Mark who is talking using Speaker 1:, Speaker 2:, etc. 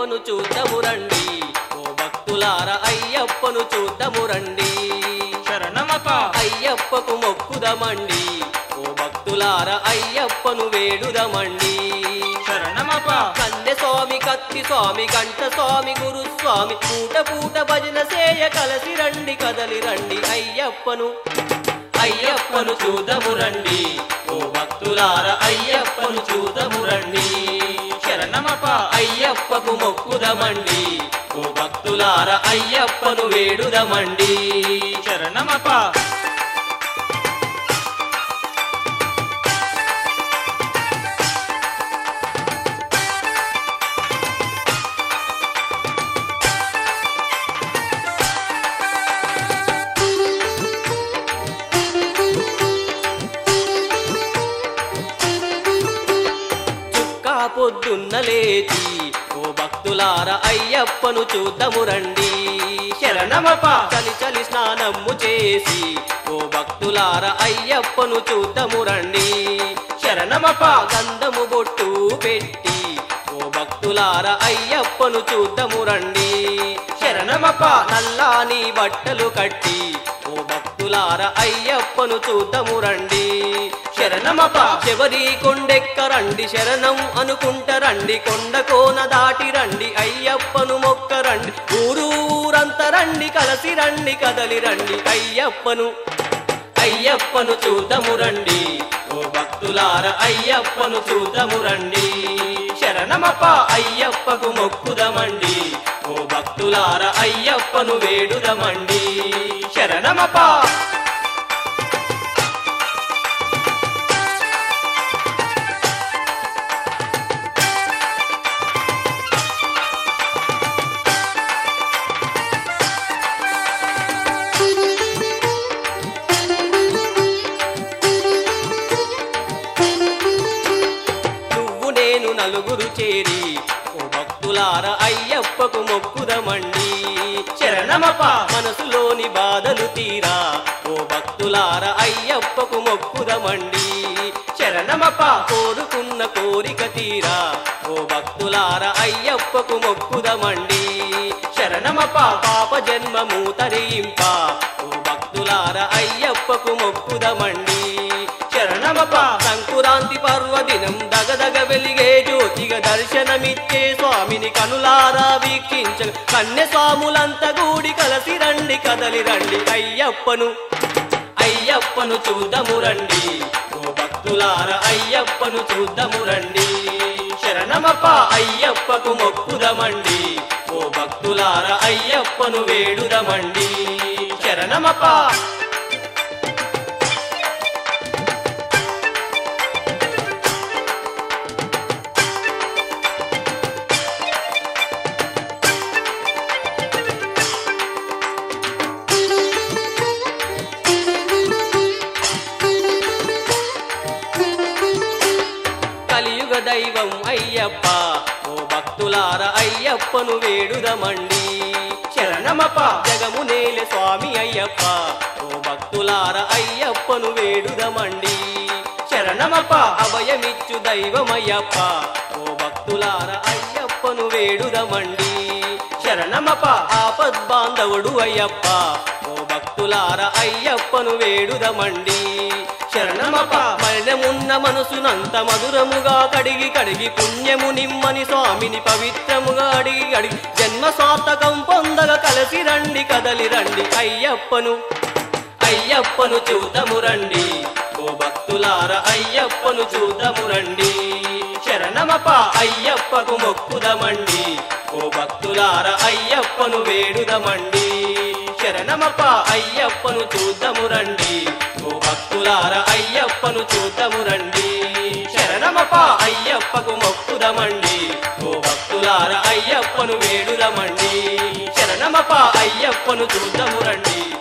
Speaker 1: అయ్యప్పను చూద్దాము రండి ఓ భక్తులార అయ్యప్పను చూద్దాము రండి
Speaker 2: శరణమప్ప
Speaker 1: అయ్యప్పకు మొక్కుదమండి ఓ భక్తులార అయ్యప్పను వేడుదమండి
Speaker 2: శరణమప్ప
Speaker 1: కన్నె స్వామి కత్తి స్వామి గంట స్వామి గురుస్వామి పూట పూట భజన సేయ కలసి రండి కదలి రండి అయ్యప్పను అయ్యప్పను చూదము రండి ఓ భక్తులార అయ్యప్పను చూదము రండి
Speaker 2: శరణమప్ప
Speaker 1: అయ్యప్పకు మొక్కుదమండి ఓ భక్తులార అయ్యప్పను వేడుదమండి
Speaker 2: శరణమప్ప
Speaker 1: చుక్కా పొద్దున్న లేచి ఓ భక్తులార అయ్యప్పను చూద్దాము రండి శరణమప్ప చలి చలి స్నానము చేసి ఓ భక్తులార అయ్యప్పను చూద్దాము రండి శరణమప్ప గంధము బొట్టు పెట్టి ఓ భక్తులార అయ్యప్పను చూద్దాము రండి శరణమప్ప నల్లాని బట్టలు కట్టి ఓ భక్తులార అయ్యప్పను చూద్దాము రండి శరణమప్ప శబరి కొండెక్క రండి శరణం అనుకుంట రండి కొండ కోన దాటి రండి అయ్యప్పను మొక్క రండి ఊరు ఊరంత రండి కలసి రండి కదలి రండి అయ్యప్పను అయ్యప్పను చూద్దాము రండి ఓ భక్తులార అయ్యప్పను చూద్దాము రండి శరణమప్ప అయ్యప్పకు మొక్కుదమండి ఓ భక్తులార అయ్యప్పను వేడుదమండి శరణమప్ప నువ్వు నేను నలుగురు చేరి ఓ భక్తులార అయ్యప్పకు మొక్కుదమండి శరణమప్ప మనసులోని బాధలు తీరా ఓ భక్తులార అయ్యప్పకు మొక్కుదమండి శరణమప్ప కోరుకున్న కోరిక తీరా ఓ భక్తులార అయ్యప్పకు మొక్కుదమండి శరణమప్ప పాప జన్మము తరింప ఓ భక్తులార అయ్యప్పకు మొక్కుదమండి శరణమప్ప సంకురాంతి పర్వదినం దగదగ వెలిగే జ్యోతిగా దర్శనమిచ్చే స్వామిని కనులారా వీక్షించ కన్య స్వాములంతా గూడి కలసి రండి కదలి రండి అయ్యప్పను అయ్యప్పను చూద్దాము రండి ఓ భక్తులార అయ్యప్పను చూద్దాము రండి శరణమప్ప అయ్యప్పకు మొక్కుదమండి ఓ భక్తులార అయ్యప్పను వేడుదమండి శరణమప్ప కలియుగ దైవం అయ్యప్ప ఓ భక్తులార అయ్యప్పను వేడుదమండి శరణమప్ప జగము నేలే స్వామి అయ్యప్ప ఓ భక్తులార అయ్యప్పను వేడుదమండి శరణమప్ప అభయమిచ్చు దైవమయ్యప్ప ఓ భక్తులార అయ్యప్పను వేడుదమండి శరణమప్ప ఆపద్బాంధవుడు అయ్యప్ప ఓ భక్తులార అయ్యప్పను వేడుదమండి శరణమప్ప మరణమున్న మనసునంత మధురముగా కడిగి కడిగి పుణ్యము నిమ్మని స్వామిని పవిత్రముగా అడిగి అడిగి జన్మ సార్థకం పొందగ కలసి రండి కదలి రండి అయ్యప్పను అయ్యప్పను చూదము రండి ఓ భక్తులార అయ్యప్పను చూదము రండి శరణమప్ప అయ్యప్పకు మొక్కుదమండి ఓ భక్తులార అయ్యప్పను వేడుదమండి శరణమప్ప అయ్యప్పను చూద్దాము రండి ఓ భక్తులార అయ్యప్పను చూద్దాము రండి శరణమప్ప అయ్యప్పకు మొక్కుదమండి ఓ భక్తులార అయ్యప్పను వేడుదమండి శరణమప్ప అయ్యప్పను చూద్దాము రండి